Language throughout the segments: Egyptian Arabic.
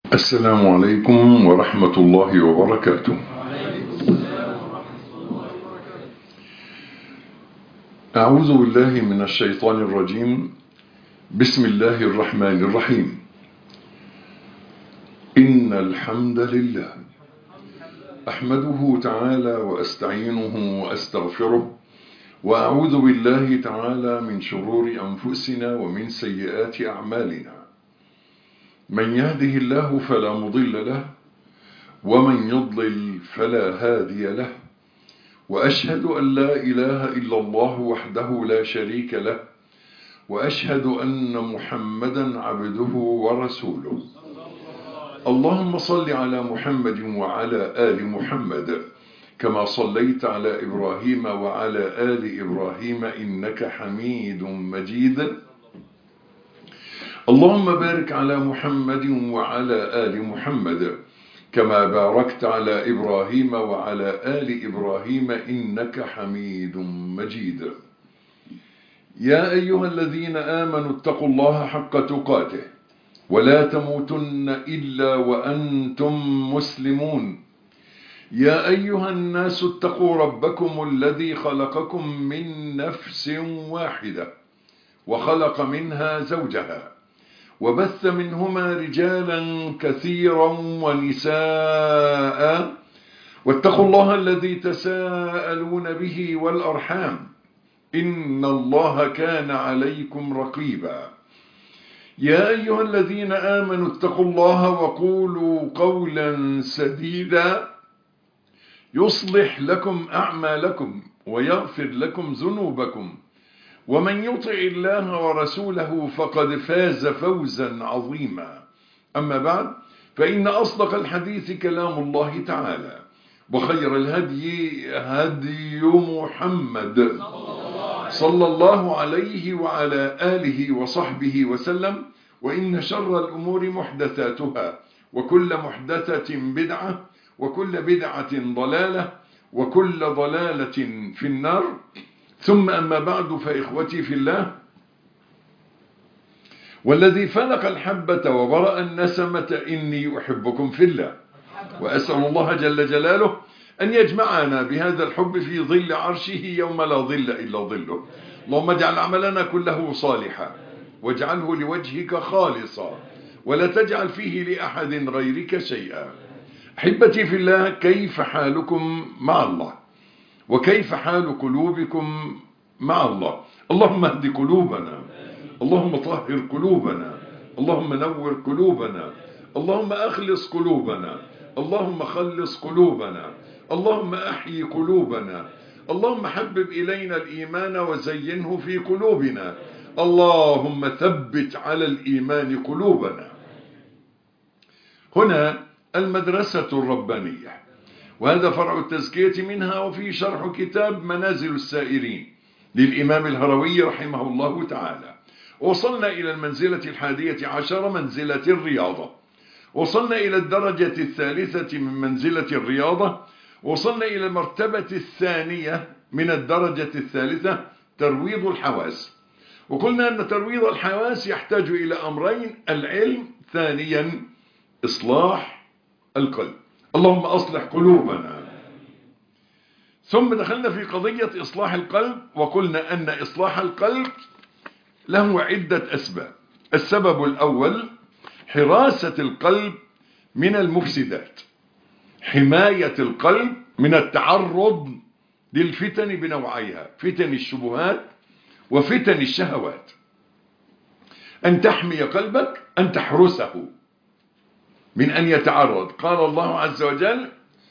السلام عليكم ورحمة الله وبركاته أعوذ بالله من الشيطان الرجيم بسم الله الرحمن الرحيم إن الحمد لله أحمده تعالى وأستعينه وأستغفره وأعوذ بالله تعالى من شرور أنفسنا ومن سيئات أعمالنا من يهده الله فلا مضل له ومن يضلل فلا هادي له وأشهد أن لا إله إلا الله وحده لا شريك له وأشهد أن محمدا عبده ورسوله اللهم صل على محمد وعلى آل محمد كما صليت على إبراهيم وعلى آل إبراهيم إنك حميد مجيد اللهم بارك على محمد وعلى آل محمد كما باركت على إبراهيم وعلى آل إبراهيم إنك حميد مجيد يا أيها الذين آمنوا اتقوا الله حق تقاته ولا تموتن إلا وأنتم مسلمون يا أيها الناس اتقوا ربكم الذي خلقكم من نفس واحدة وخلق منها زوجها وبث منهما رجالا كثيرا ونساء واتقوا الله الذي تساءلون به والأرحام إن الله كان عليكم رقيبا يا أيها الذين آمنوا اتقوا الله وقولوا قولا سديدا يصلح لكم أعمالكم ويغفر لكم ذنوبكم ومن يطع الله ورسوله فقد فاز فوزا عظيما أما بعد فإن أصدق الحديث كلام الله تعالى وخير الهدي هدي محمد صلى الله عليه وعلى آله وصحبه وسلم وإن شر الأمور محدثاتها وكل محدثة بدعة وكل بدعة ضلالة وكل ضلالة في النار ثم أما بعد فإخوتي في الله والذي فلق الحبة وبرأ النسمة إني أحبكم في الله وأسأل الله جل جلاله أن يجمعنا بهذا الحب في ظل عرشه يوم لا ظل إلا ظله اللهم اجعل عملنا كله صالحا واجعله لوجهك خالصا ولا تجعل فيه لأحد غيرك شيئا أحبتي في الله كيف حالكم مع الله وكيف حال قلوبكم مع الله اللهم اهد قلوبنا اللهم طهر قلوبنا اللهم نور قلوبنا اللهم أخلص قلوبنا اللهم خلص قلوبنا اللهم أحيي قلوبنا اللهم حبب إلينا الإيمان وزينه في قلوبنا اللهم ثبت على الإيمان قلوبنا هنا المدرسة الربانية وهذا فرع التزكية منها وفي شرح كتاب منازل السائرين للإمام الهروي رحمه الله تعالى وصلنا إلى المنزلة الحادية عشر منزلة الرياضة وصلنا إلى الدرجة الثالثة من منزلة الرياضة وصلنا إلى المرتبة الثانية من الدرجة الثالثة ترويض الحواس وقلنا أن ترويض الحواس يحتاج إلى أمرين العلم ثانيا إصلاح القلب اللهم أصلح قلوبنا ثم دخلنا في قضية إصلاح القلب وقلنا أن إصلاح القلب له عدة أسباب السبب الأول حراسة القلب من المفسدات حماية القلب من التعرض للفتن بنوعيها فتن الشبهات وفتن الشهوات أن تحمي قلبك أن تحرسه من أن يتعرض قال الله عز وجل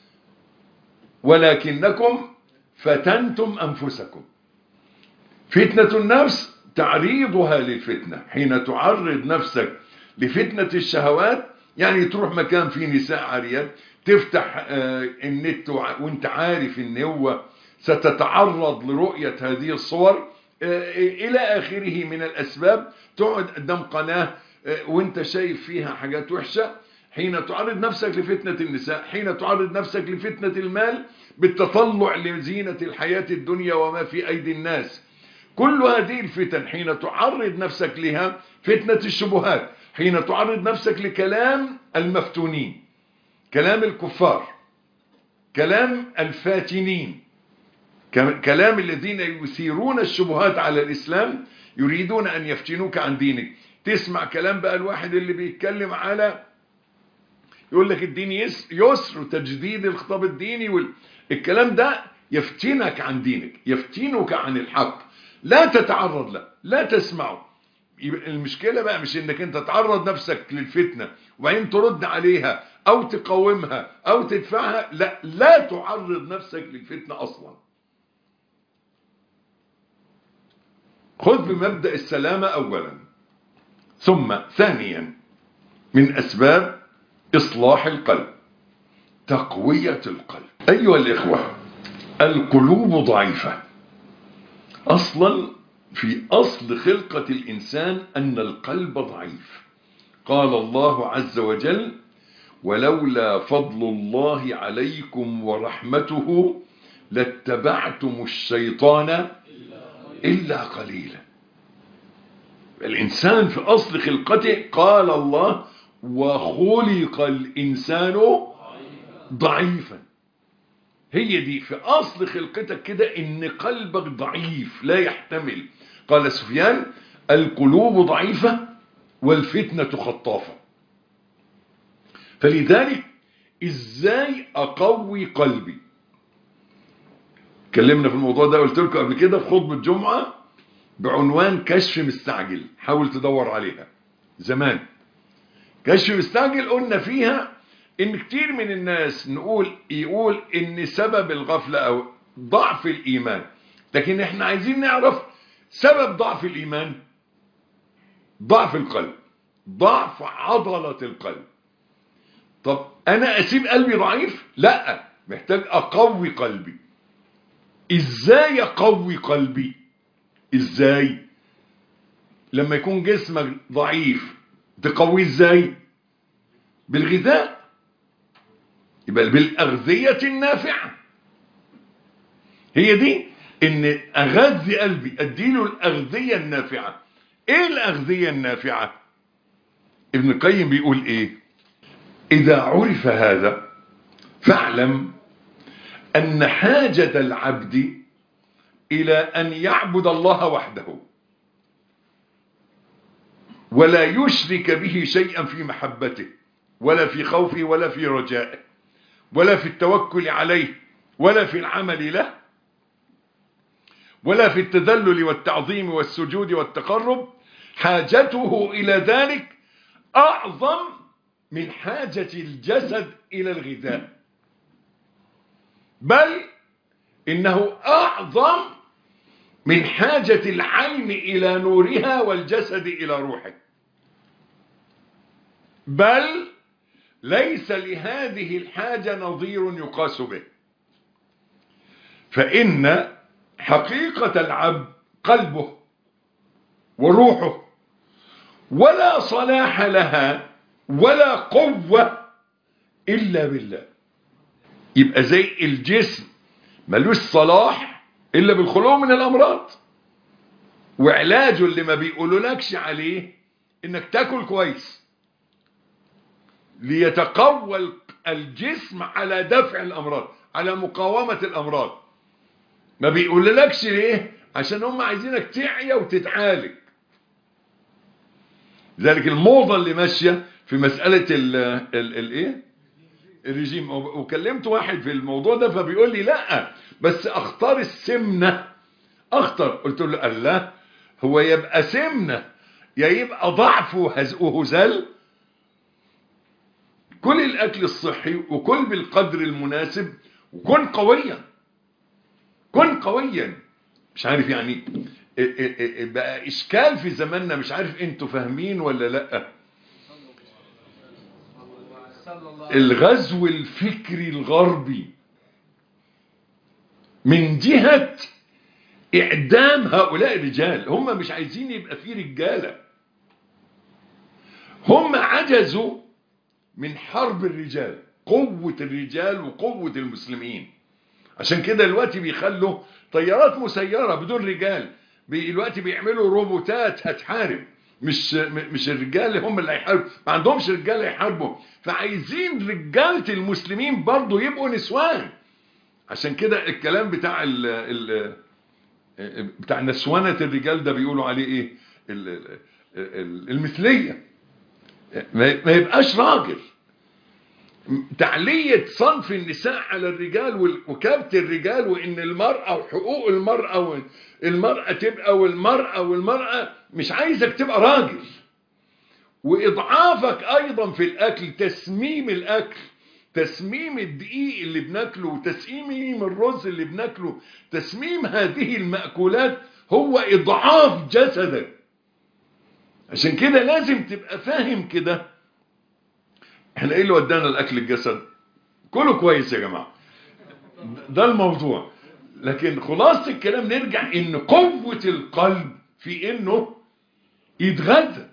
ولكنكم فتنتم أنفسكم فتنة النفس تعريضها للفتنة حين تعرض نفسك لفتنة الشهوات يعني تروح مكان فيه نساء عريات تفتح النت وانت عارف ان هو ستتعرض لرؤية هذه الصور الى اخره من الاسباب تقعد قدام قناة وانت شايف فيها حاجات وحشة حين تعرض نفسك لفتنة النساء حين تعرض نفسك لفتنة المال بالتطلع لزينة الحياة الدنيا وما في أيدي الناس كل هذه الفتن حين تعرض نفسك لها فتنة الشبهات حين تعرض نفسك لكلام المفتونين كلام الكفار كلام الفاتنين كلام الذين يثيرون الشبهات على الإسلام يريدون أن يفتنوك عن دينك تسمع كلام بقى الواحد اللي بيتكلم على يقول لك الدين يسر وتجديد الخطاب الديني والكلام ده يفتنك عن دينك يفتنك عن الحق لا تتعرض له لا تسمعه المشكلة بقى مش انك انت تعرض نفسك للفتنة وبعدين ترد عليها او تقاومها او تدفعها لا لا تعرض نفسك للفتنة اصلا خذ بمبدأ السلامة اولا ثم ثانيا من اسباب اصلاح القلب تقوية القلب ايها الاخوة القلوب ضعيفة اصلا في اصل خلقة الانسان ان القلب ضعيف قال الله عز وجل ولولا فضل الله عليكم ورحمته لاتبعتم الشيطان إلا قليلا الإنسان في أصل خلقته قال الله وخلق الإنسان ضعيفا هي دي في أصل خلقتك كده إن قلبك ضعيف لا يحتمل قال سفيان القلوب ضعيفة والفتنة خطافة فلذلك ازاي اقوي قلبي اتكلمنا في الموضوع ده قلت لكم قبل كده في خطبه جمعه بعنوان كشف مستعجل حاول تدور عليها زمان كشف مستعجل قلنا فيها ان كتير من الناس نقول يقول ان سبب الغفله او ضعف الايمان لكن احنا عايزين نعرف سبب ضعف الايمان ضعف القلب ضعف عضله القلب طب انا اسيب قلبي ضعيف لا محتاج اقوي قلبي ازاي اقوي قلبي ازاي لما يكون جسمك ضعيف تقويه ازاي بالغذاء يبقى بالاغذيه النافعه هي دي ان اغذي قلبي اديله الاغذيه النافعه ايه الاغذيه النافعه ابن القيم بيقول ايه إذا عرف هذا فاعلم أن حاجة العبد إلى أن يعبد الله وحده ولا يشرك به شيئا في محبته ولا في خوفه ولا في رجائه ولا في التوكل عليه ولا في العمل له ولا في التذلل والتعظيم والسجود والتقرب حاجته إلى ذلك أعظم من حاجة الجسد إلى الغذاء بل إنه أعظم من حاجة العين إلى نورها والجسد إلى روحه بل ليس لهذه الحاجة نظير يقاس به فإن حقيقة العبد قلبه وروحه ولا صلاح لها ولا قوة إلا بالله يبقى زي الجسم ملوش صلاح إلا بالخلو من الأمراض وعلاجه اللي ما بيقولولكش عليه إنك تاكل كويس ليتقوى الجسم على دفع الأمراض على مقاومة الأمراض ما بيقولولكش ليه عشان هم عايزينك تعيا وتتعالج ذلك الموضة اللي ماشية في مسألة ال ال الايه الرجيم وكلمت واحد في الموضوع ده فبيقول لي لا بس اختار السمنة اختار قلت له قال لا هو يبقى سمنة يا يبقى ضعف وهزال كل الاكل الصحي وكل بالقدر المناسب وكن قويا كن قويا مش عارف يعني بقى اشكال في زماننا مش عارف انتوا فاهمين ولا لا الغزو الفكري الغربي من جهة اعدام هؤلاء الرجال هم مش عايزين يبقى في رجالة هم عجزوا من حرب الرجال قوة الرجال وقوة المسلمين عشان كده دلوقتي بيخلوا طيارات مسيرة بدون رجال دلوقتي بيعملوا روبوتات هتحارب مش مش الرجال هم اللي هيحاربوا ما عندهمش رجال يحاربوا فعايزين رجاله المسلمين برضو يبقوا نسوان عشان كده الكلام بتاع ال ال بتاع نسوانة الرجال ده بيقولوا عليه ايه ال ال المثلية ما يبقاش راجل تعلية صنف النساء على الرجال وكبت الرجال وان المرأة وحقوق المرأة والمرأة تبقى والمرأة والمرأة مش عايزك تبقى راجل واضعافك ايضا في الاكل تسميم الاكل تسميم الدقيق اللي بناكله وتسميم الرز اللي بناكله تسميم هذه المأكولات هو إضعاف جسدك عشان كده لازم تبقى فاهم كده احنا ايه اللي ودانا الاكل الجسد كله كويس يا جماعة ده الموضوع لكن خلاصة الكلام نرجع ان قوة القلب في انه يتغذى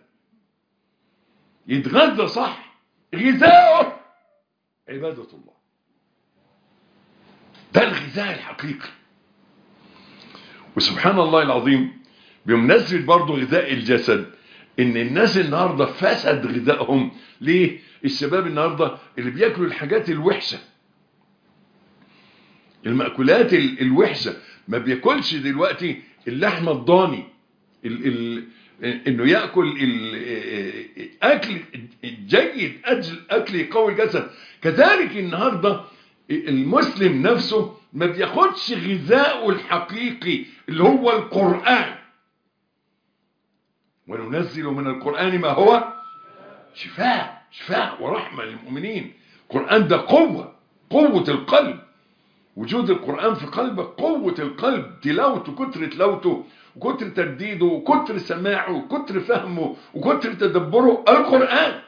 يتغذى صح غذاؤه عبادة الله ده الغذاء الحقيقي وسبحان الله العظيم بمناسبة برضه غذاء الجسد ان الناس النهاردة فسد غذائهم ليه الشباب النهاردة اللي بياكلوا الحاجات الوحشة المأكولات الوحشة ما بياكلش دلوقتي اللحمة الضاني ال ال انه يأكل الاكل جيد اجل اكل يقوي الجسد كذلك النهاردة المسلم نفسه ما بياخدش غذاءه الحقيقي اللي هو القرآن وننزل من القرآن ما هو شفاء شفاء ورحمة للمؤمنين القرآن ده قوة قوة القلب وجود القرآن في قلبك قوة القلب تلاوته كتر تلاوته وكتر ترديده وكتر سماعه وكتر فهمه وكتر تدبره القرآن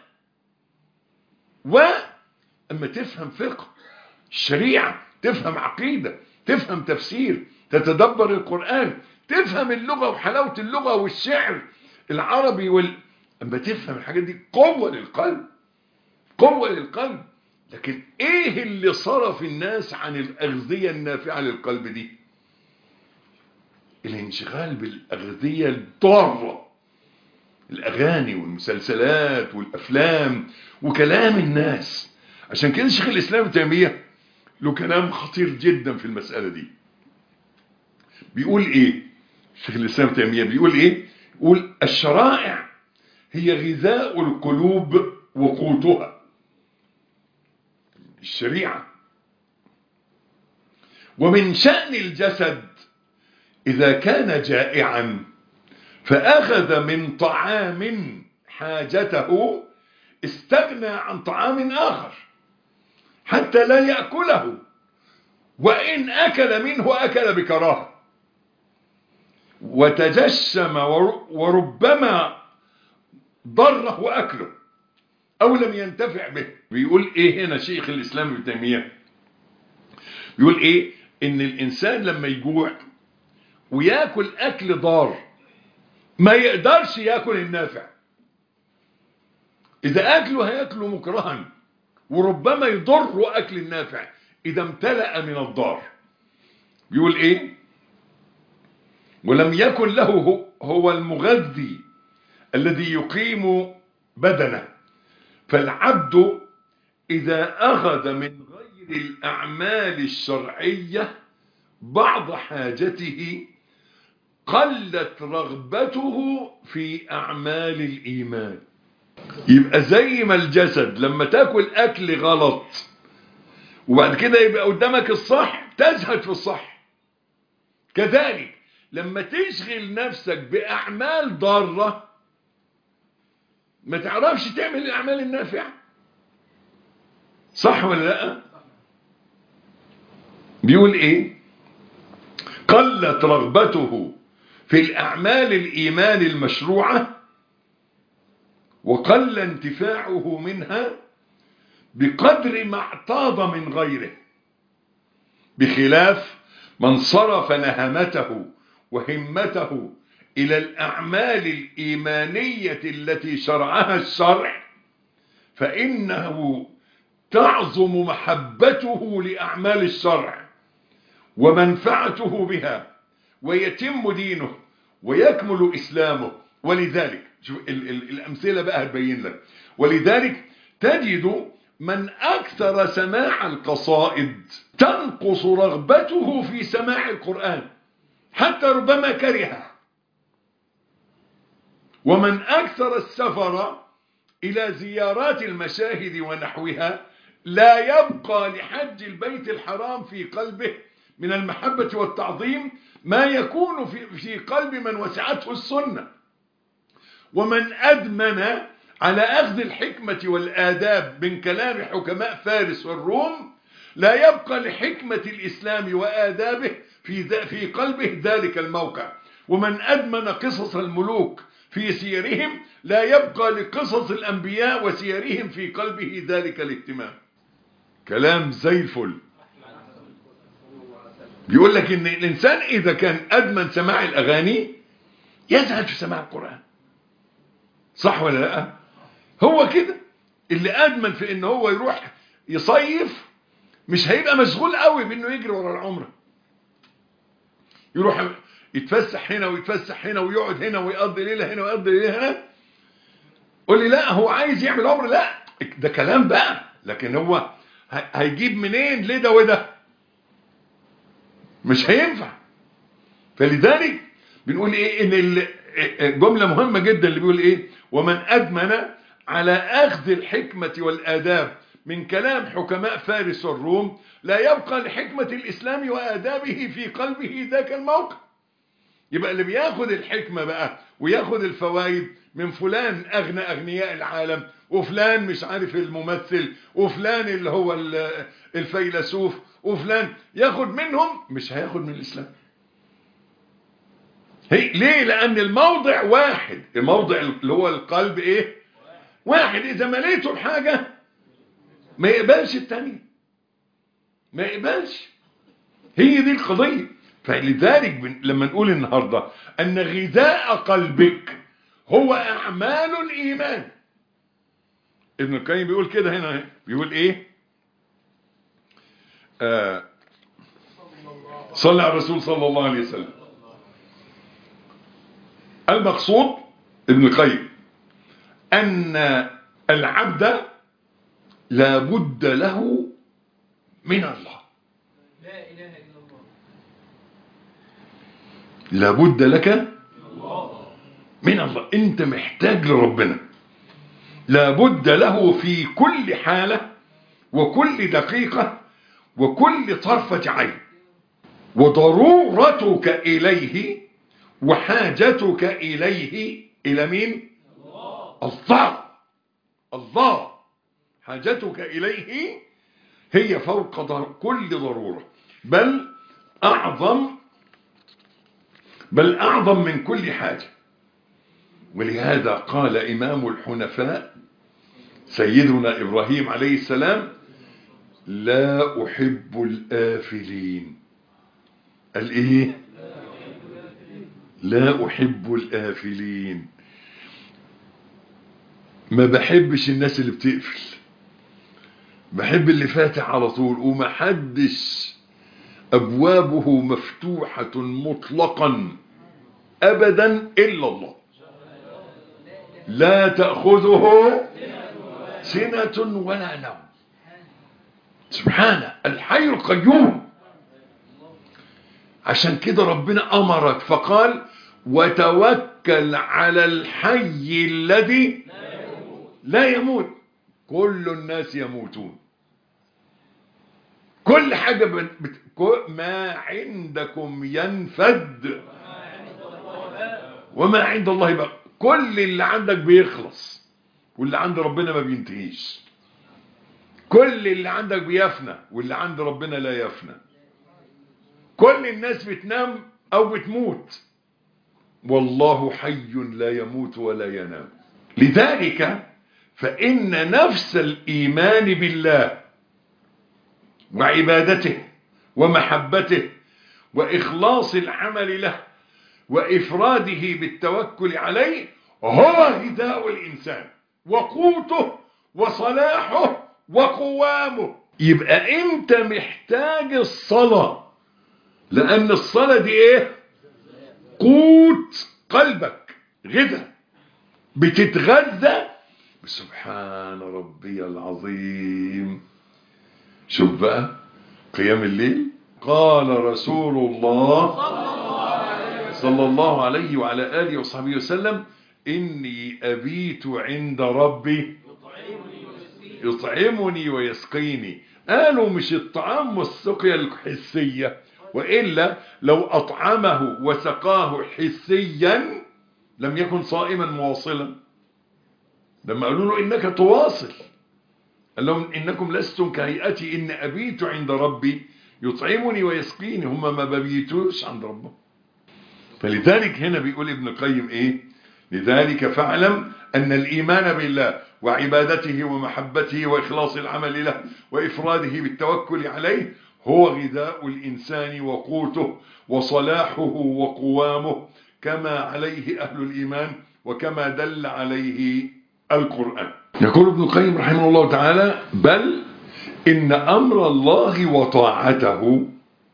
وأما تفهم فقه الشريعة تفهم عقيدة تفهم تفسير تتدبر القرآن تفهم اللغة وحلاوة اللغة والشعر العربي وال... أما تفهم الحاجات دي قوة للقلب قوة للقلب لكن ايه اللي صرف الناس عن الأغذية النافعة للقلب دي الانشغال بالأغذية الضارة الأغاني والمسلسلات والأفلام وكلام الناس عشان كده شيخ الإسلام تيمية له كلام خطير جدا في المسألة دي بيقول ايه شيخ الإسلام تيمية بيقول ايه يقول الشرائع هي غذاء القلوب وقوتها الشريعة ومن شأن الجسد إذا كان جائعا فأخذ من طعام حاجته استغنى عن طعام آخر حتى لا يأكله وإن أكل منه أكل بكراهه وتجشم وربما ضره أكله أو لم ينتفع به بيقول إيه هنا شيخ الإسلام ابن تيمية بيقول إيه إن الإنسان لما يجوع وياكل أكل ضار ما يقدرش ياكل النافع إذا أكله هياكله مكرها وربما يضر أكل النافع إذا امتلأ من الضار بيقول إيه ولم يكن له هو المغذي الذي يقيم بدنه فالعبد إذا أخذ من غير الأعمال الشرعية بعض حاجته قلت رغبته في أعمال الإيمان يبقى زي ما الجسد لما تاكل أكل غلط وبعد كده يبقى قدامك الصح تزهد في الصح كذلك لما تشغل نفسك بأعمال ضارة ما تعرفش تعمل الأعمال النافعة صح ولا لا بيقول ايه قلت رغبته في الأعمال الإيمان المشروعة وقل انتفاعه منها بقدر ما اعتاض من غيره بخلاف من صرف نهمته وهمته إلى الأعمال الإيمانية التي شرعها الشرع فإنه تعظم محبته لأعمال الشرع ومنفعته بها ويتم دينه ويكمل إسلامه ولذلك شوف ال ال الأمثلة بقى هتبين لك ولذلك تجد من أكثر سماع القصائد تنقص رغبته في سماع القرآن حتى ربما كرهه ومن أكثر السفر إلى زيارات المشاهد ونحوها لا يبقى لحج البيت الحرام في قلبه من المحبة والتعظيم ما يكون في, في قلب من وسعته السنة ومن أدمن على أخذ الحكمة والآداب من كلام حكماء فارس والروم لا يبقى لحكمة الإسلام وآدابه في, في قلبه ذلك الموقع ومن أدمن قصص الملوك في سيرهم لا يبقى لقصص الأنبياء وسيرهم في قلبه ذلك الاهتمام كلام زي الفل بيقول لك ان الانسان اذا كان ادمن سماع الاغاني يزهد في سماع القرآن صح ولا لا هو كده اللي ادمن في ان هو يروح يصيف مش هيبقى مشغول قوي بانه يجري ورا العمره يروح يتفسح هنا ويتفسح هنا ويقعد هنا ويقضي ليله هنا ويقضي ليله هنا قول لي لا هو عايز يعمل عمره لا ده كلام بقى لكن هو هيجيب منين ليه ده وده مش هينفع فلذلك بنقول ايه ان الجمله مهمه جدا اللي بيقول ايه ومن ادمن على اخذ الحكمه والاداب من كلام حكماء فارس والروم لا يبقى لحكمه الاسلام وادابه في قلبه ذاك الموقع يبقى اللي بياخد الحكمه بقى وياخد الفوائد من فلان اغنى اغنياء العالم وفلان مش عارف الممثل وفلان اللي هو الفيلسوف وفلان ياخد منهم مش هياخد من الاسلام هي ليه لان الموضع واحد الموضع اللي هو القلب ايه واحد اذا مليته بحاجة ما يقبلش التاني ما يقبلش هي دي القضية فلذلك لما نقول النهاردة ان غذاء قلبك هو اعمال الايمان ابن القيم بيقول كده هنا بيقول ايه آه صلى على الرسول صلى الله عليه وسلم المقصود ابن القيم ان العبد لا بد له من الله لا إله إلا الله لا بد لك من الله انت محتاج لربنا لا بد له في كل حالة وكل دقيقة وكل طرفة عين وضرورتك إليه وحاجتك إليه إلى مين الله الله حاجتك إليه هي فوق ضر كل ضرورة بل أعظم بل أعظم من كل حاجة ولهذا قال إمام الحنفاء سيدنا إبراهيم عليه السلام لا أحب الآفلين قال إيه لا أحب الآفلين ما بحبش الناس اللي بتقفل بحب اللي فاتح على طول وما حدش أبوابه مفتوحة مطلقا أبدا إلا الله لا تأخذه سنة ولا نوم سبحانه الحي القيوم عشان كده ربنا أمرك فقال وتوكل على الحي الذي لا يموت كل الناس يموتون كل حاجة بت... بت... ما عندكم ينفد وما عند الله بقى كل اللي عندك بيخلص واللي عند ربنا ما بينتهيش كل اللي عندك بيفنى واللي عند ربنا لا يفنى كل الناس بتنام او بتموت والله حي لا يموت ولا ينام لذلك فإن نفس الإيمان بالله وعبادته ومحبته وإخلاص العمل له وإفراده بالتوكل عليه هو غذاء الإنسان وقوته وصلاحه وقوامه يبقى انت محتاج الصلاة لأن الصلاة دي ايه قوت قلبك غذاء بتتغذى بسبحان ربي العظيم شوف بقى قيام الليل قال رسول الله صلى الله عليه وعلى آله وصحبه وسلم إني أبيت عند ربي يطعمني ويسقيني قالوا مش الطعام والسقيا الحسية وإلا لو أطعمه وسقاه حسيا لم يكن صائما مواصلا لما قالوا له إنك تواصل قال لهم إنكم لستم كهيئتي إن أبيت عند ربي يطعمني ويسقيني هم ما ببيتوش عند ربهم فلذلك هنا بيقول ابن القيم إيه لذلك فاعلم أن الإيمان بالله وعبادته ومحبته وإخلاص العمل له وإفراده بالتوكل عليه هو غذاء الإنسان وقوته وصلاحه وقوامه كما عليه أهل الإيمان وكما دل عليه القرآن يقول ابن القيم رحمه الله تعالى بل إن أمر الله وطاعته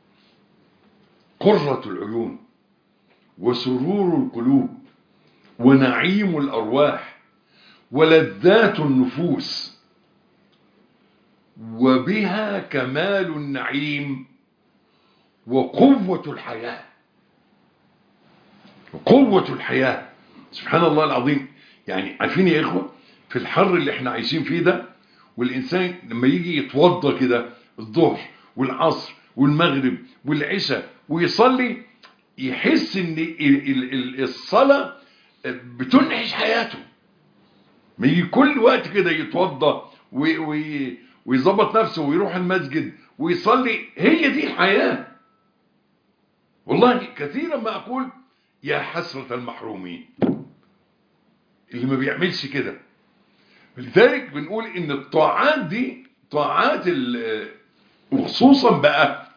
قرة العيون وسرور القلوب ونعيم الأرواح ولذات النفوس وبها كمال النعيم وقوة الحياة وقوة الحياة سبحان الله العظيم يعني عارفين يا إخوة في الحر اللي احنا عايشين فيه ده والإنسان لما يجي يتوضى كده الظهر والعصر والمغرب والعشاء ويصلي يحس ان الصلاة بتنعش حياته ما يجي كل وقت كده يتوضى ويظبط نفسه ويروح المسجد ويصلي هي دي الحياة والله كثيرا ما أقول يا حسرة المحرومين اللي ما بيعملش كده لذلك بنقول ان الطاعات دي طاعات وخصوصا بقى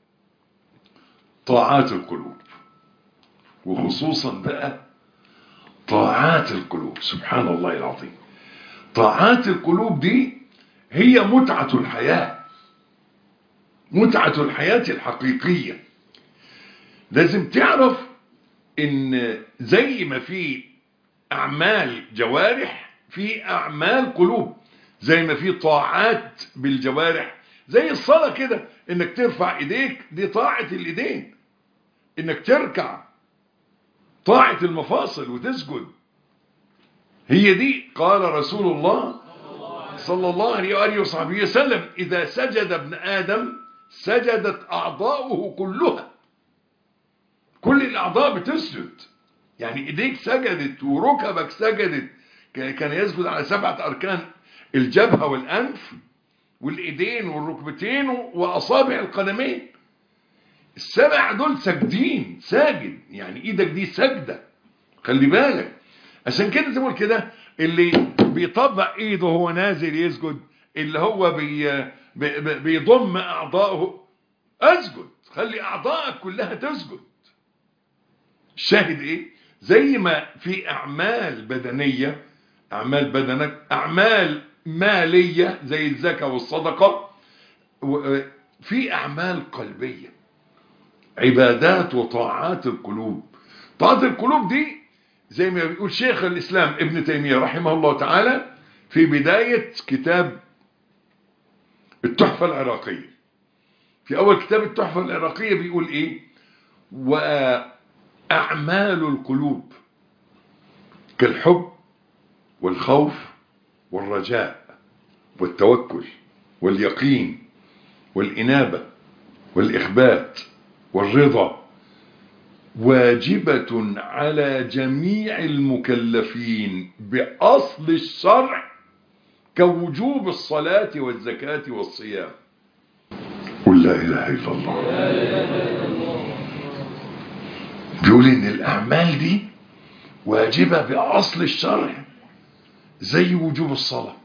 طاعات القلوب وخصوصا بقى طاعات القلوب سبحان الله العظيم طاعات القلوب دي هي متعة الحياة متعة الحياة الحقيقية لازم تعرف ان زي ما في اعمال جوارح في اعمال قلوب زي ما في طاعات بالجوارح زي الصلاة كده انك ترفع ايديك دي طاعة الايدين انك تركع طاعة المفاصل وتسجد هي دي قال رسول الله صلى الله عليه وآله وصحبه وسلم إذا سجد ابن آدم سجدت أعضاؤه كلها كل الأعضاء بتسجد يعني إيديك سجدت وركبك سجدت كان يسجد على سبعة أركان الجبهة والأنف والإيدين والركبتين وأصابع القدمين السبع دول ساجدين ساجد يعني إيدك دي سجدة خلي بالك عشان كده زي ما كده اللي بيطبق ايده وهو نازل يسجد اللي هو بي بي بيضم اعضائه اسجد خلي اعضائك كلها تسجد الشاهد ايه زي ما في اعمال بدنية اعمال بدنك اعمال مالية زي الزكاة والصدقة في اعمال قلبية عبادات وطاعات القلوب طاعات القلوب دي زي ما بيقول شيخ الإسلام ابن تيمية رحمه الله تعالى في بداية كتاب التحفة العراقية في أول كتاب التحفة العراقية بيقول إيه وأعمال القلوب كالحب والخوف والرجاء والتوكل واليقين والإنابة والإخبات والرضا واجبة على جميع المكلفين بأصل الشرع كوجوب الصلاة والزكاة والصيام قل لا إله إلا الله بيقول إن الأعمال دي واجبة بأصل الشرع زي وجوب الصلاة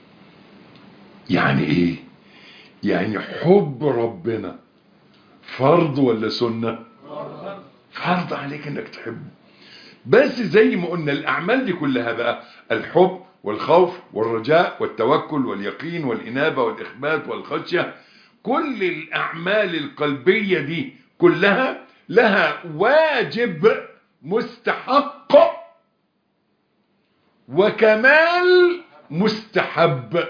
يعني إيه يعني حب ربنا فرض ولا سنة فرض عليك انك تحبه بس زي ما قلنا الاعمال دي كلها بقى الحب والخوف والرجاء والتوكل واليقين والانابه والاخبات والخشيه كل الاعمال القلبيه دي كلها لها واجب مستحق وكمال مستحب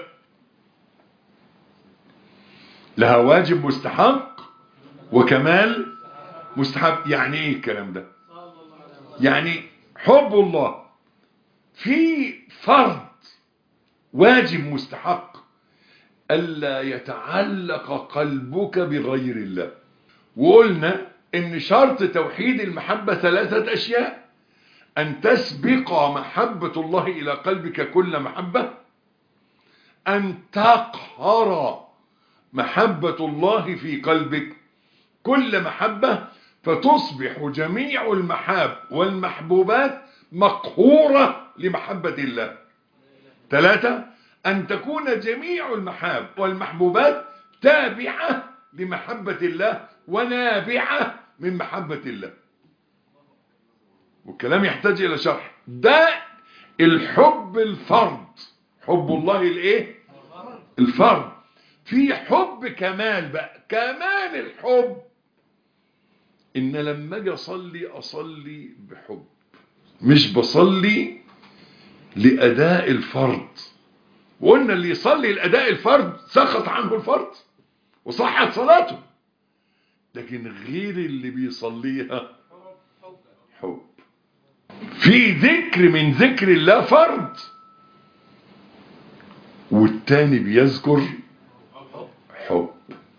لها واجب مستحق وكمال مستحب يعني ايه الكلام ده يعني حب الله في فرض واجب مستحق ألا يتعلق قلبك بغير الله وقلنا ان شرط توحيد المحبة ثلاثة اشياء ان تسبق محبة الله الى قلبك كل محبة ان تقهر محبة الله في قلبك كل محبة فتصبح جميع المحاب والمحبوبات مقهورة لمحبة الله ثلاثة أن تكون جميع المحاب والمحبوبات تابعة لمحبة الله ونابعة من محبة الله والكلام يحتاج إلى شرح ده الحب الفرد حب الله الايه الفرد في حب كمال بقى كمال الحب ان لما اجي اصلي اصلي بحب مش بصلي لاداء الفرض وقلنا اللي يصلي الاداء الفرض سقط عنه الفرض وصحت صلاته لكن غير اللي بيصليها حب في ذكر من ذكر الله فرض والتاني بيذكر حب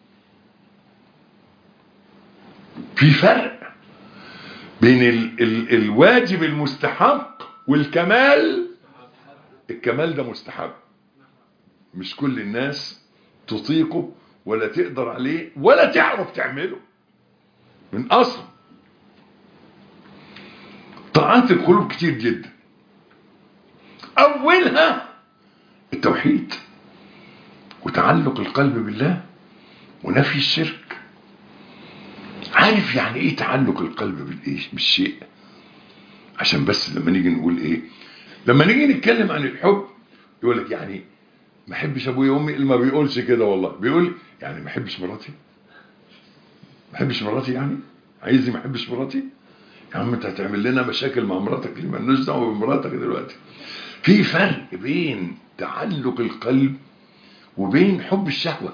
في فرق بين ال ال الواجب المستحق والكمال الكمال ده مستحب مش كل الناس تطيقه ولا تقدر عليه ولا تعرف تعمله من اصل طاعات القلوب كتير جدا اولها التوحيد وتعلق القلب بالله ونفي الشرك عارف يعني ايه تعلق القلب بالايه بالشيء عشان بس لما نيجي نقول ايه لما نيجي نتكلم عن الحب يقول لك يعني ما احبش ابويا وامي اللي ما بيقولش كده والله بيقول يعني ما احبش مراتي ما احبش مراتي يعني عايزني ما احبش مراتي يا عم انت هتعمل لنا مشاكل مع مراتك اللي مالناش دعوه بمراتك دلوقتي في فرق بين تعلق القلب وبين حب الشهوه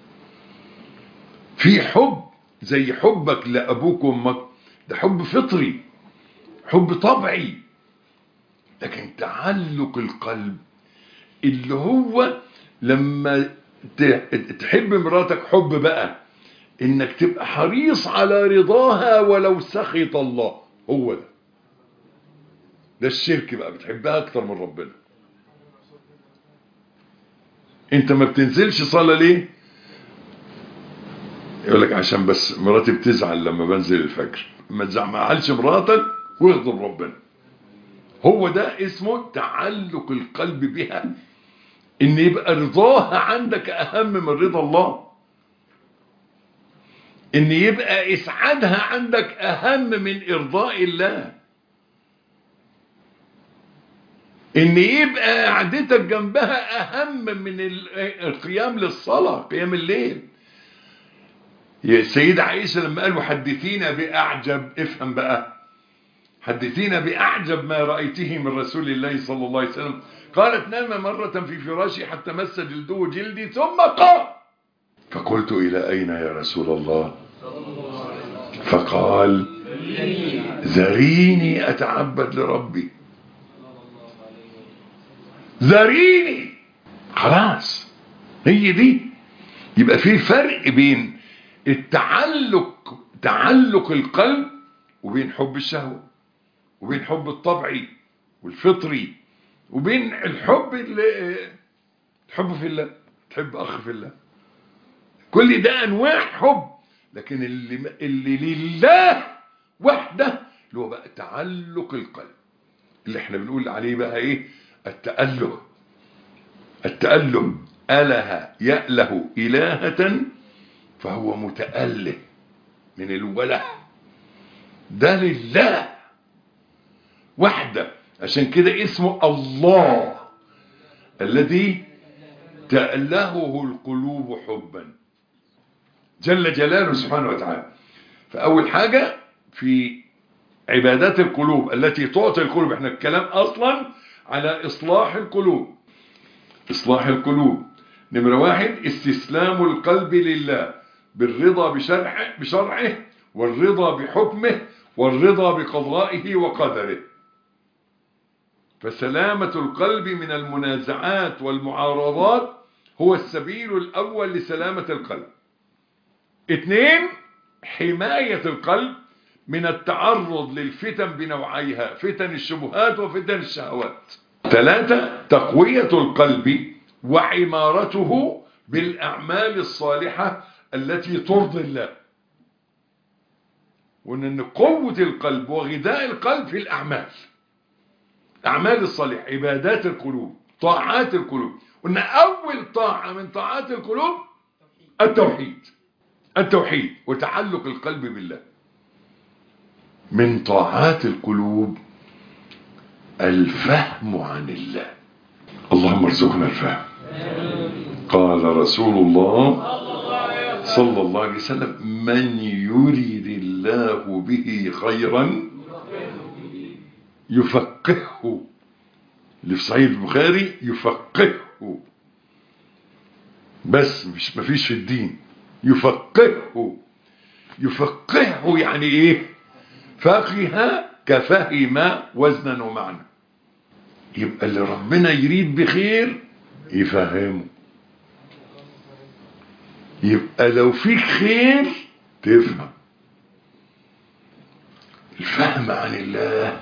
في حب زي حبك لابوك وامك ده حب فطري حب طبيعي لكن تعلق القلب اللي هو لما تحب مراتك حب بقى انك تبقى حريص على رضاها ولو سخط الله هو ده ده الشرك بقى بتحبها اكتر من ربنا انت ما بتنزلش صلاة ليه يقول لك عشان بس مراتي بتزعل لما بنزل الفجر ما تزعلش مراتك واغضب ربنا هو ده اسمه تعلق القلب بها ان يبقى رضاها عندك اهم من رضا الله ان يبقى اسعادها عندك اهم من ارضاء الله ان يبقى قعدتك جنبها اهم من القيام للصلاة قيام الليل يا سيدة عائشة لما قالوا حدثينا بأعجب افهم بقى حدثينا بأعجب ما رأيته من رسول الله صلى الله عليه وسلم قالت نام مرة في فراشي حتى مس جلده جلدي ثم قام فقلت إلى أين يا رسول الله فقال ذريني أتعبد لربي ذريني خلاص هي دي يبقى في فرق بين التعلق تعلق القلب وبين حب الشهوة وبين حب الطبعي والفطري وبين الحب اللي تحب في الله تحب أخ في الله كل ده أنواع حب لكن اللي, اللي لله وحده اللي هو بقى تعلق القلب اللي احنا بنقول عليه بقى ايه التأله التأله أله يأله إلهة فهو متأله من الوله ده لله وحده عشان كده اسمه الله الذي تألهه القلوب حبا جل جلاله سبحانه وتعالى فأول حاجة في عبادات القلوب التي تعطي القلوب احنا الكلام أصلا على إصلاح القلوب إصلاح القلوب نمرة واحد استسلام القلب لله بالرضا بشرعه, بشرعه والرضا بحكمه والرضا بقضائه وقدره فسلامة القلب من المنازعات والمعارضات هو السبيل الأول لسلامة القلب اثنين حماية القلب من التعرض للفتن بنوعيها فتن الشبهات وفتن الشهوات ثلاثة تقوية القلب وعمارته بالأعمال الصالحة التي ترضي الله وأن قوة القلب وغذاء القلب في الأعمال أعمال الصالحة عبادات القلوب طاعات القلوب وأن أول طاعة من طاعات القلوب التوحيد التوحيد وتعلق القلب بالله من طاعات القلوب الفهم عن الله اللهم ارزقنا الفهم قال رسول الله صلى الله عليه وسلم من يريد الله به خيرا يفقهه اللي في صحيح البخاري يفقهه بس مش مفيش في الدين يفقهه يفقهه يعني ايه فقه كفهم وزنا ومعنى يبقى اللي ربنا يريد بخير يفهمه يبقى لو فيك خير تفهم الفهم عن الله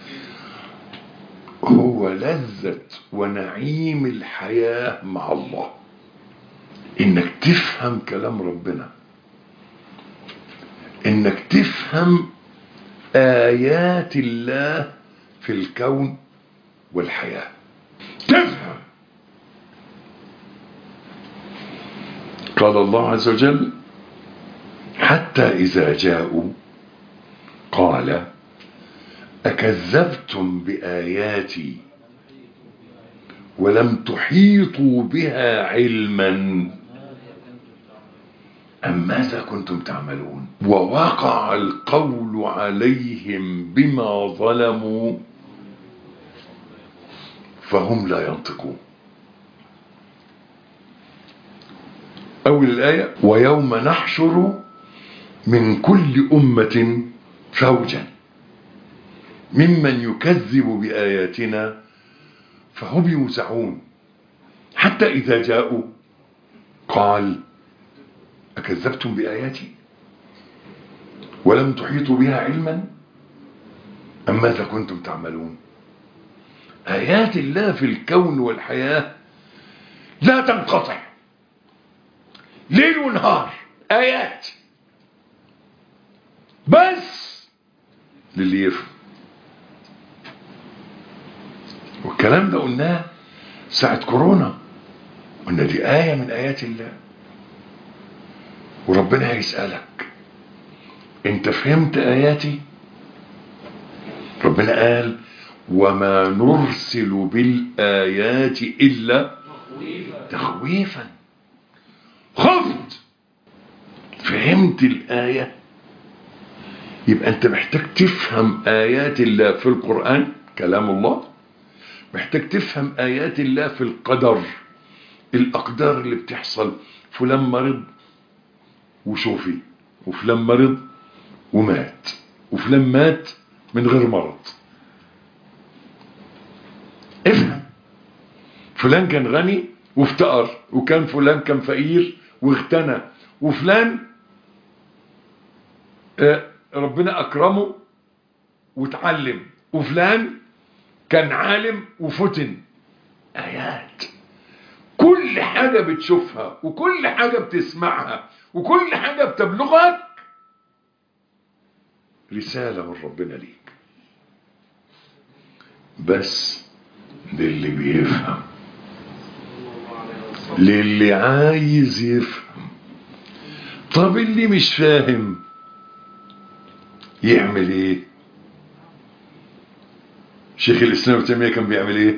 هو لذة ونعيم الحياة مع الله انك تفهم كلام ربنا انك تفهم آيات الله في الكون والحياة تفهم قال الله عز وجل حتى إذا جاءوا قال أكذبتم بآياتي ولم تحيطوا بها علما أم ماذا كنتم تعملون ووقع القول عليهم بما ظلموا فهم لا ينطقون أول الآية ويوم نحشر من كل أمة فوجا ممن يكذب بآياتنا فهم يوزعون حتى إذا جاءوا قال أكذبتم بآياتي ولم تحيطوا بها علما أم ماذا كنتم تعملون آيات الله في الكون والحياة لا تنقطع ليل ونهار آيات بس للي يفهم والكلام ده قلناه ساعة كورونا قلنا دي آية من آيات الله وربنا هيسألك انت فهمت آياتي ربنا قال وما نرسل بالآيات إلا تخويفا خفت فهمت الآية يبقى أنت محتاج تفهم آيات الله في القرآن كلام الله محتاج تفهم آيات الله في القدر الأقدار اللي بتحصل فلان مرض وشوفي وفلان مرض ومات وفلان مات من غير مرض افهم فلان كان غني وافتقر وكان فلان كان فقير واغتنى وفلان آه ربنا أكرمه وتعلم وفلان كان عالم وفتن آيات كل حاجة بتشوفها وكل حاجة بتسمعها وكل حاجة بتبلغك رسالة من ربنا ليك بس للي بيفهم للي عايز يفهم طب اللي مش فاهم يعمل ايه شيخ الاسلام ابن تيميه كان بيعمل ايه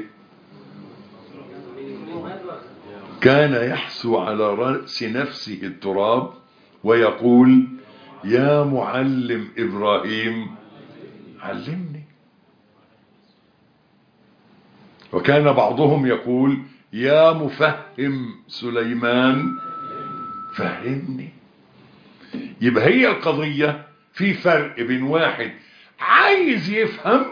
كان يحثو على راس نفسه التراب ويقول يا معلم ابراهيم علمني وكان بعضهم يقول يا مفهم سليمان فهمني يبقى هي القضية في فرق بين واحد عايز يفهم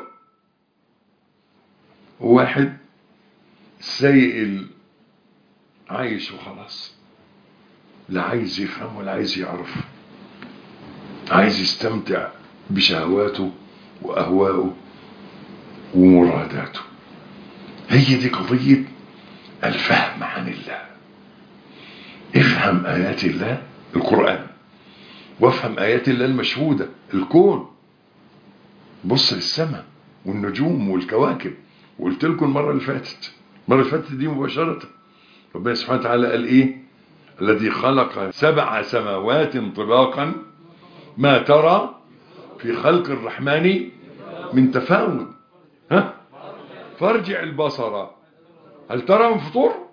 وواحد سيء عايش وخلاص لا عايز يفهم ولا عايز يعرف عايز يستمتع بشهواته وأهواءه ومراداته هي دي قضية الفهم عن الله افهم آيات الله القرآن وافهم آيات الله المشهودة الكون بص للسماء والنجوم والكواكب وقلت لكم المرة اللي فاتت المرة اللي فاتت دي مباشرة ربنا سبحانه وتعالى قال ايه الذي خلق سبع سماوات طباقا ما ترى في خلق الرحمن من تفاوت ها فارجع البصر هل ترى من فطور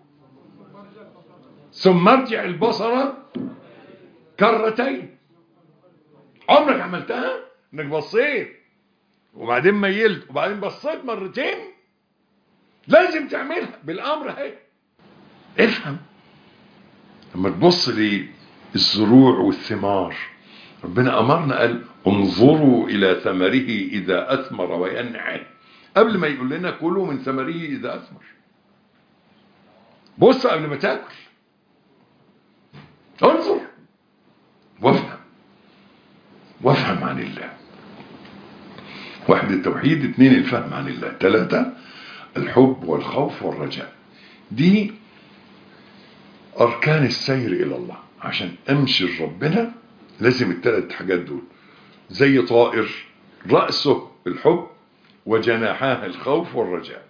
ثم ارجع البصر كرتين عمرك عملتها انك بصيت وبعدين ميلت وبعدين بصيت مرتين لازم تعملها بالامر اهي افهم لما تبص للزروع والثمار ربنا امرنا قال انظروا الى ثمره اذا اثمر وينعم قبل ما يقول لنا كلوا من ثمره اذا اثمر بص قبل ما تاكل انظر وافهم وافهم عن الله واحد التوحيد اثنين الفهم عن الله ثلاثة الحب والخوف والرجاء دي أركان السير إلى الله عشان أمشي لربنا لازم الثلاث حاجات دول زي طائر رأسه الحب وجناحاه الخوف والرجاء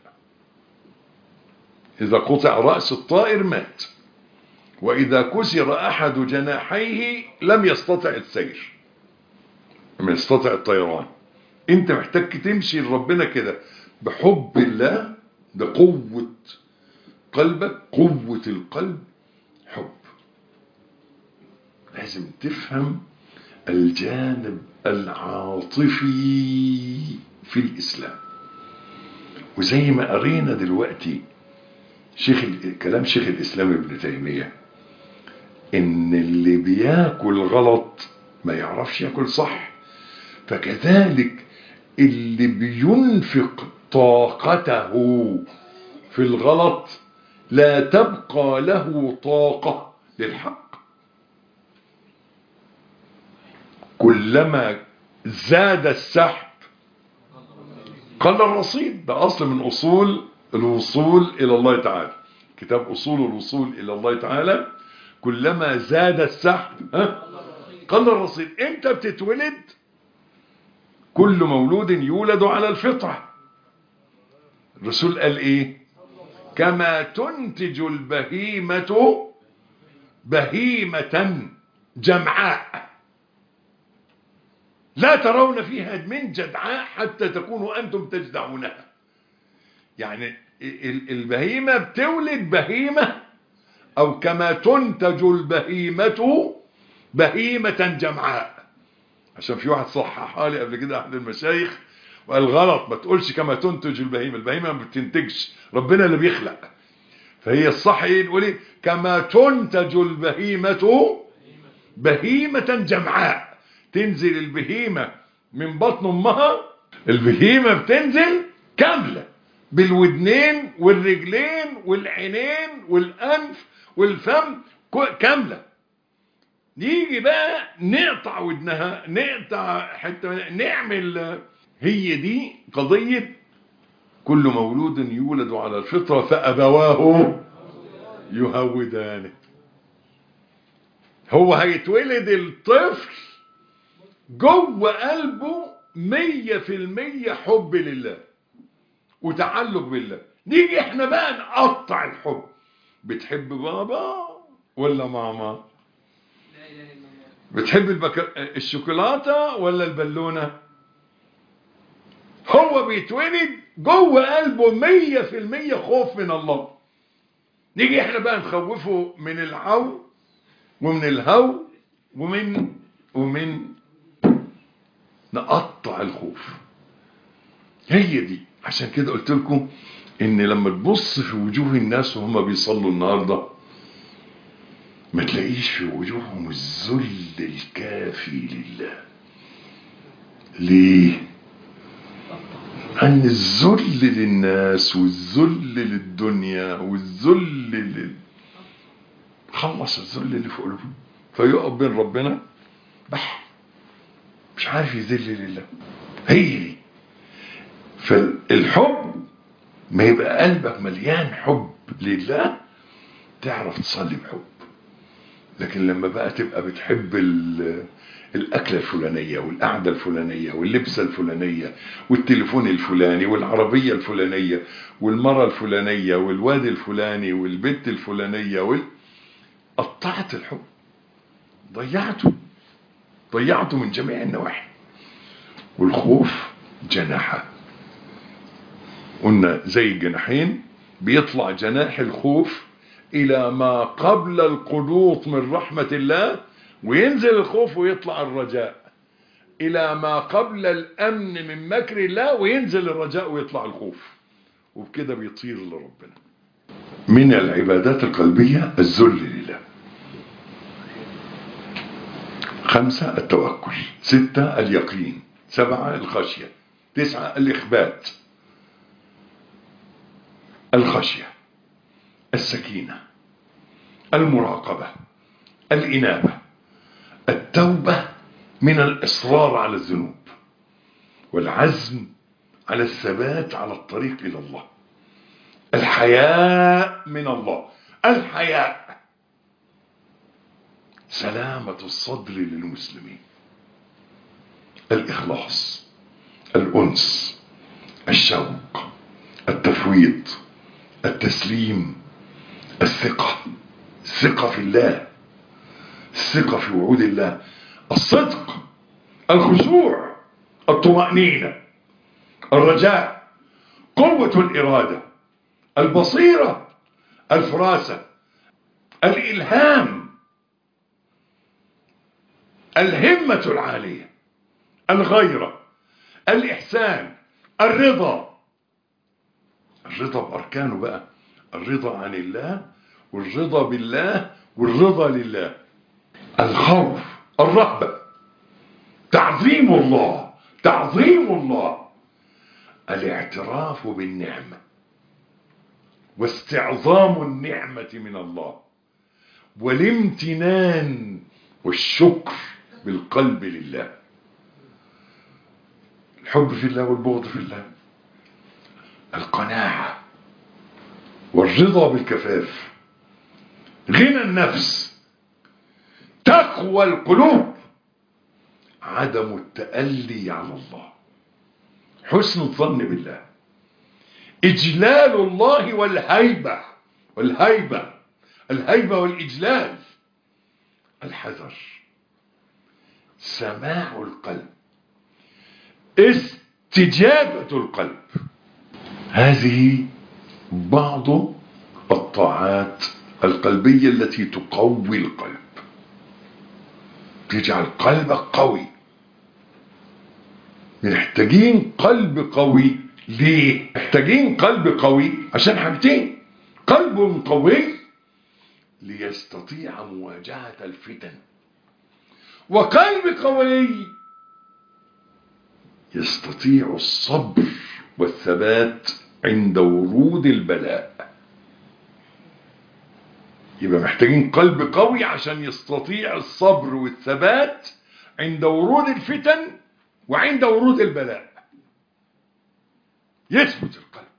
إذا قطع رأس الطائر مات وإذا كسر أحد جناحيه لم يستطع السير لم يستطع الطيران انت محتاج تمشي لربنا كده بحب الله ده قوة قلبك قوة القلب حب لازم تفهم الجانب العاطفي في الإسلام وزي ما قرينا دلوقتي شيخ كلام شيخ الإسلام ابن تيمية إن اللي بياكل غلط ما يعرفش ياكل صح فكذلك اللي بينفق طاقته في الغلط لا تبقى له طاقة للحق كلما زاد السحب قل الرصيد ده أصل من أصول الوصول إلى الله تعالى كتاب أصول الوصول إلى الله تعالى كلما زاد السحب ها قل الرصيد انت بتتولد كل مولود يولد على الفطرة الرسول قال ايه كما تنتج البهيمة بهيمة جمعاء لا ترون فيها من جدعاء حتى تكونوا أنتم تجدعونها يعني البهيمة بتولد بهيمة أو كما تنتج البهيمة بهيمة جمعاء عشان في واحد صححها لي قبل كده أحد المشايخ وقال غلط ما تقولش كما تنتج البهيمة البهيمة ما بتنتجش ربنا اللي بيخلق فهي الصح ايه نقول ايه كما تنتج البهيمة بهيمة جمعاء تنزل البهيمة من بطن امها البهيمة بتنزل كاملة بالودنين والرجلين والعينين والانف والفم كاملة نيجي بقى نقطع ودنها نقطع حتى نعمل هي دي قضية كل مولود يولد على الفطرة فأبواه يهودانه هو هيتولد الطفل جوه قلبه مية في المية حب لله وتعلق بالله نيجي احنا بقى نقطع الحب بتحب بابا ولا ماما لا إله إلا الله بتحب البك... الشوكولاتة ولا البالونة هو بيتولد جوه قلبه مية في المية خوف من الله نيجي احنا بقى نخوفه من العو ومن الهو ومن ومن نقطع الخوف هي دي عشان كده قلت لكم ان لما تبص في وجوه الناس وهم بيصلوا النهارده ما تلاقيش في وجوههم الذل الكافي لله ليه أن الذل للناس والذل للدنيا والذل لل... خلص الذل اللي في قلوبه فيقف بين ربنا بح مش عارف يذل لله هي دي فالحب ما يبقى قلبك مليان حب لله تعرف تصلي بحب لكن لما بقى تبقى بتحب ال- الأكلة الفلانية والقعدة الفلانية واللبسة الفلانية والتليفون الفلاني والعربية الفلانية والمرة الفلانية والواد الفلاني والبنت الفلانية وال... قطعت الحب ضيعته ضيعته من جميع النواحي والخوف جناحه قلنا زي الجناحين بيطلع جناح الخوف إلى ما قبل القنوط من رحمة الله وينزل الخوف ويطلع الرجاء إلى ما قبل الأمن من مكر الله وينزل الرجاء ويطلع الخوف وبكده بيطير لربنا من العبادات القلبية الذل لله خمسة التوكل ستة اليقين سبعة الخشية تسعة الإخبات الخشية السكينة المراقبة الإنابة التوبة من الإصرار على الذنوب والعزم على الثبات على الطريق إلى الله الحياء من الله الحياء سلامة الصدر للمسلمين الإخلاص الأنس الشوق التفويض التسليم الثقة الثقة في الله الثقة في وعود الله الصدق الخشوع الطمأنينة الرجاء قوة الإرادة البصيرة الفراسة الإلهام الهمة العالية الغيرة الإحسان الرضا الرضا بأركانه بقى الرضا عن الله والرضا بالله والرضا لله الخوف الرهبة تعظيم الله تعظيم الله الاعتراف بالنعمة واستعظام النعمة من الله والامتنان والشكر بالقلب لله الحب في الله والبغض في الله القناعة والرضا بالكفاف غنى النفس تقوى القلوب عدم التألي على الله حسن الظن بالله إجلال الله والهيبة والهيبة الهيبة والإجلال الحذر سماع القلب استجابة القلب هذه بعض الطاعات القلبية التي تقوي القلب تجعل قلبك قوي محتاجين قلب قوي ليه محتاجين قلب قوي عشان حاجتين قلب قوي ليستطيع مواجهة الفتن وقلب قوي يستطيع الصبر والثبات عند ورود البلاء يبقى محتاجين قلب قوي عشان يستطيع الصبر والثبات عند ورود الفتن وعند ورود البلاء يثبت القلب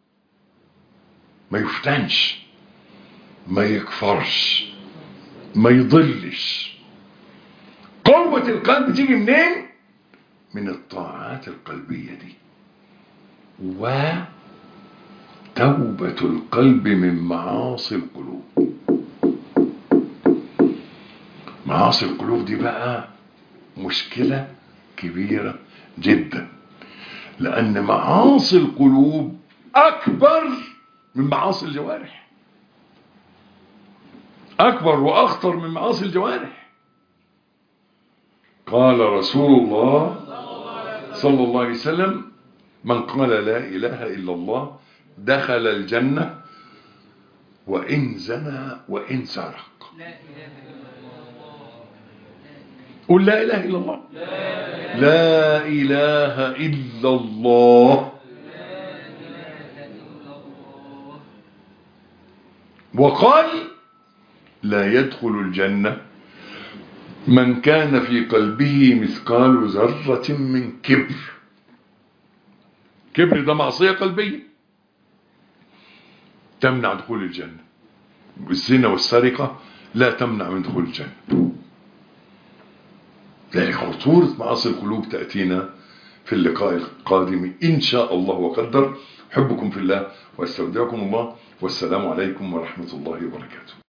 ما يفتنش ما يكفرش ما يضلش قوة القلب تيجي منين من الطاعات القلبية دي وتوبة القلب من معاصي القلوب معاصي القلوب دي بقى مشكلة كبيرة جدا لأن معاصي القلوب أكبر من معاصي الجوارح أكبر وأخطر من معاصي الجوارح قال رسول الله صلى الله عليه وسلم من قال لا إله إلا الله دخل الجنة وإن زنى وإن سرق لا إله إلا الله قل لا إله إلا الله لا إله إلا الله وقال لا يدخل الجنة من كان في قلبه مثقال ذرة من كبر كبر ده معصية قلبية تمنع دخول الجنة والزنا والسرقة لا تمنع من دخول الجنة ذلك خطورة معاصي القلوب تأتينا في اللقاء القادم إن شاء الله وقدر حبكم في الله واستودعكم الله والسلام عليكم ورحمة الله وبركاته